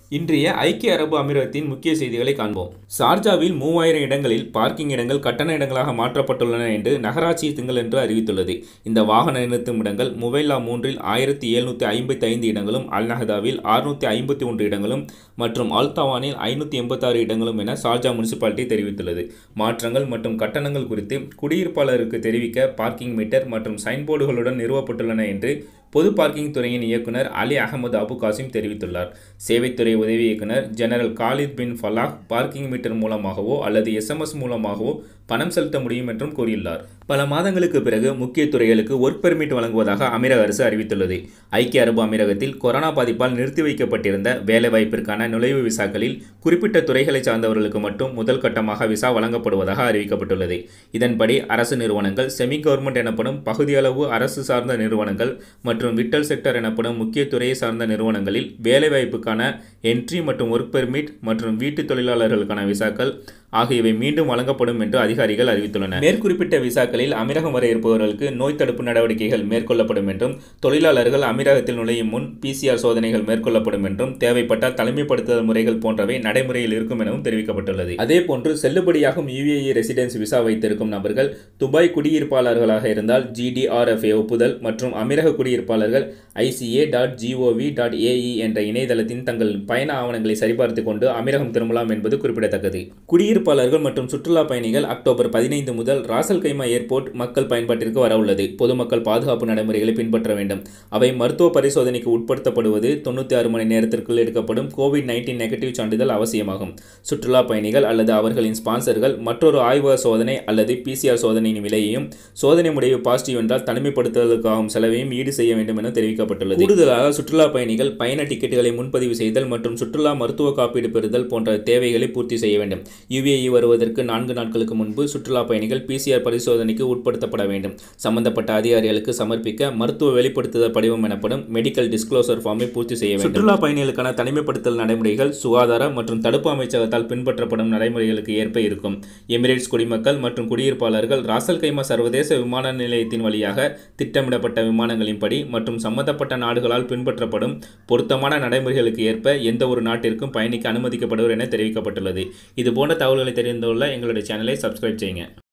இன்றைய ஐக்கிய அரபு அமீரகத்தின் முக்கிய செய்திகளை காண்போம் சார்ஜாவில் மூவாயிரம் இடங்களில் பார்க்கிங் இடங்கள் கட்டண இடங்களாக மாற்றப்பட்டுள்ளன என்று நகராட்சி திங்களன்று அறிவித்துள்ளது இந்த வாகன நிறுத்தும் இடங்கள் முவைலா மூன்றில் ஆயிரத்தி எழுநூற்றி ஐம்பத்தி ஐந்து இடங்களும் அல் நஹதாவில் அறுநூற்றி ஐம்பத்தி ஒன்று இடங்களும் மற்றும் அல்தவானில் ஐநூற்றி எண்பத்தாறு இடங்களும் என சார்ஜா முனிசிபாலிட்டி தெரிவித்துள்ளது மாற்றங்கள் மற்றும் கட்டணங்கள் குறித்து குடியிருப்பாளருக்கு தெரிவிக்க பார்க்கிங் மீட்டர் மற்றும் சைன்போர்டுகளுடன் நிறுவப்பட்டுள்ளன என்று பொது பார்க்கிங் துறையின் இயக்குனர் அலி அகமது அபு காசிம் தெரிவித்துள்ளார் சேவைத்துறை உதவி இயக்குனர் general Khalid bin Falah parking meter மூலமாகவோ அல்லது எஸ்எம்எஸ் மூலமாகவோ பணம் செலுத்த முடியும் என்றும் கூறியுள்ளார் பல மாதங்களுக்கு பிறகு முக்கிய துறைகளுக்கு ஒர்க் பெர்மிட் வழங்குவதாக அமீரக அரசு அறிவித்துள்ளது ஐக்கிய அரபு அமீரகத்தில் கொரோனா பாதிப்பால் நிறுத்தி வைக்கப்பட்டிருந்த வேலைவாய்ப்பிற்கான நுழைவு விசாக்களில் குறிப்பிட்ட துறைகளை சார்ந்தவர்களுக்கு மட்டும் முதல் கட்டமாக விசா வழங்கப்படுவதாக அறிவிக்கப்பட்டுள்ளது இதன்படி அரசு நிறுவனங்கள் செமி கவர்மெண்ட் எனப்படும் பகுதியளவு அரசு சார்ந்த நிறுவனங்கள் மற்றும் விட்டல் செக்டர் எனப்படும் முக்கிய துறையை சார்ந்த நிறுவனங்களில் வேலைவாய்ப்புக்கான என்ட்ரி மற்றும் ஒர்க் பெர்மிட் மற்றும் வீட்டு தொழிலாளர்களுக்கான விசாக்கள் ஆகியவை மீண்டும் வழங்கப்படும் என்று அதிகாரிகள் அறிவித்துள்ளனர் மேற்குறிப்பிட்ட விசாக்களில் அமீரகம் வர இருப்பவர்களுக்கு நோய் தடுப்பு நடவடிக்கைகள் மேற்கொள்ளப்படும் என்றும் தொழிலாளர்கள் அமீரகத்தில் நுழையும் முன் பிசிஆர் சோதனைகள் மேற்கொள்ளப்படும் என்றும் தேவைப்பட்டால் தனிமைப்படுத்துதல் முறைகள் போன்றவை நடைமுறையில் இருக்கும் எனவும் தெரிவிக்கப்பட்டுள்ளது அதேபோன்று செல்லுபடியாகும் யுஏஇ ரெசிடென்ஸ் விசா வைத்திருக்கும் நபர்கள் துபாய் குடியிருப்பாளர்களாக இருந்தால் ஜிடிஆர்எஃப்ஏ ஒப்புதல் மற்றும் அமீரக குடியிருப்பாளர்கள் ICA dot GOV dot AE என்ற இணையதளத்தின் தங்கள் பயண ஆவணங்களை சரிபார்த்துக் கொண்டு அமீரகம் திரும்பலாம் என்பது குறிப்பிடத்தக்கது குடியிருப்பாளர்கள் மற்றும் சுற்றுலா பயணிகள் அக்டோபர் பதினைந்து முதல் ராசல் கைமா ஏர்போர்ட் மக்கள் பயன்பாட்டிற்கு வரவுள்ளது பொதுமக்கள் பாதுகாப்பு நடைமுறைகளை பின்பற்ற வேண்டும் அவை மருத்துவ பரிசோதனைக்கு உட்படுத்தப்படுவது தொண்ணூற்றி ஆறு மணி நேரத்திற்குள் எடுக்கப்படும் கோவிட் நைன்டீன் நெகட்டிவ் சான்றிதழ் அவசியமாகும் சுற்றுலா பயணிகள் அல்லது அவர்களின் ஸ்பான்சர்கள் மற்றொரு ஆய்வக சோதனை அல்லது பிசிஆர் சோதனையின் விலையையும் சோதனை முடிவு பாசிட்டிவ் என்றால் தனிமைப்படுத்துதலுக்காகும் செலவையும் ஈடு செய்ய வேண்டும் என தெரிவிக்கப்பட்டுள்ளது கூடுதலாக சுற்றுலா பயணிகள் பயண டிக்கெட்டுகளை முன்பதிவு செய்தல் மற்றும் சுற்றுலா மருத்துவ காப்பீடு பெறுதல் போன்ற தேவைகளை பூர்த்தி செய்ய வேண்டும் யுஏஇ வருவதற்கு நான்கு நாட்களுக்கு முன்பு சுற்றுலா பயணிகள் பிசிஆர் பரிசோதனைக்கு உட்படுத்தப்பட வேண்டும் சம்பந்தப்பட்ட அதிகாரிகளுக்கு சமர்ப்பிக்க மருத்துவ வெளிப்படுத்துதல் படிவம் எனப்படும் மெடிக்கல் டிஸ்க்ளோசர் ஃபார்மை பூர்த்தி செய்ய வேண்டும் சுற்றுலா பயணிகளுக்கான தனிமைப்படுத்தல் நடைமுறைகள் சுகாதார மற்றும் தடுப்பு அமைச்சகத்தால் பின்பற்றப்படும் நடைமுறைகளுக்கு ஏற்ப இருக்கும் எமிரேட்ஸ் குடிமக்கள் மற்றும் குடியிருப்பாளர்கள் ராசல் கைமா சர்வதேச விமான நிலையத்தின் வழியாக திட்டமிடப்பட்ட விமானங்களின்படி மற்றும் சம்பந்தப்பட்ட நாடுகளால் பின்பற்றப்படும் பொருத்தமான நடைமுறைகளுக்கு ஏற்ப எந்த ஒரு நாட்டிற்கும் பயணிக்க அனுமதிக்கப்படுவர் என தெரிவிக்கப்பட்டுள்ளது இதுபோன்ற தகவல்களை தெரிந்து கொள்ள எங்களுடைய சேனலை சப்ஸ்கிரைப் செய்யுங்க